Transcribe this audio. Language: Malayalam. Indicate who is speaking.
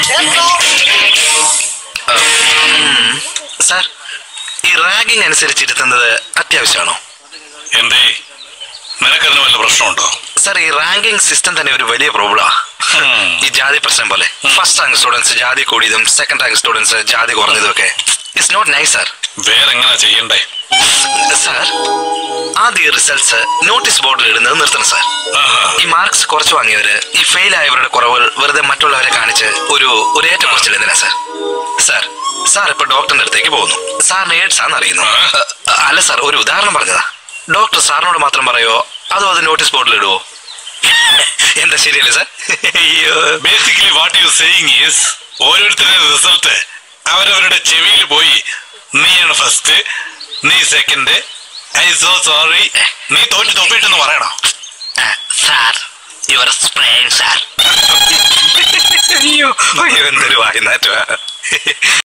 Speaker 1: സാർ ഈ റാഗിങ് അനുസരിച്ച് ഇരുത്തുന്നത് അത്യാവശ്യമാണോ
Speaker 2: എന്തേ നിനക്കതിന് വല്ല പ്രശ്നമുണ്ടോ
Speaker 1: സാർ ഈ റാങ്കിങ് സിസ്റ്റം തന്നെ ഒരു വലിയ പ്രോബ്ലമാണ്
Speaker 2: ഉം.
Speaker 1: ഈ ജാതി പ്രശ്നം പോലെ ഫസ്റ്റ് റാങ്ക് സ്റ്റുഡൻസ് ജാതി കൂടിയതും സെക്കൻഡ് റാങ്ക് സ്റ്റുഡൻസ് ജാതി കുറഞ്ഞതും ഒക്കെ ഇറ്റ്സ് നോട്ട് നൈസ് സാർ
Speaker 2: വേറെങ്ങനെ ചെയ്യണ്ടേ
Speaker 1: സാർ ആദ്യ റിസൾട്ട്സ് നോട്ടീസ് ബോർഡിൽ ഇടുന്നത് നിർത്തണം സാർ
Speaker 2: ആഹാ.
Speaker 1: ഈ മാർക്സ് കുറച്ച് വാങ്ങിയവര് ഈ ഫെയിൽ ആയവരുടെ കുറവുകൾ വെറുതെ മറ്റുള്ളവരെ കാണിച്ച് ഒരു ഒരു ഏറ്റക്കുറച്ചിൽ എന്തിനാ സാർ സാർ സാർ ഇപ്പൊ ഡോക്ടറിന്റെ അടുത്തേക്ക് പോകുന്നു സാറിന് എയ്ഡ്സ് ആണെന്ന് അറിയുന്നു
Speaker 2: ആ.
Speaker 1: അ, അല്ല സാർ ഒരു ഉദാഹരണം പറഞ്ഞതാ ഡോക്ടർ സാറിനോട് മാത്രം പറയോ അതോ അത് നോട്ടീസ് ബോർഡിൽ ഇടുവോ എന്താ ശരിയല്ലേ സാർ അയ്യോ
Speaker 2: basically what you saying is ഓരോരുത്തരുടെ റിസൾട്ട് അവരവരുടെ ചെവിയിൽ പോയി നീയാണ് ഫസ്റ്റ് നീ സെക്കൻഡ് ഐ സോ സോറി നീ തോറ്റ് തൊപ്പിട്ടെന്ന് പറയണം
Speaker 1: സാർ യുവർ സ്പ്രേയിങ് സാർ അയ്യോ അയ്യോ എന്തൊരു വായിനാറ്റുവാ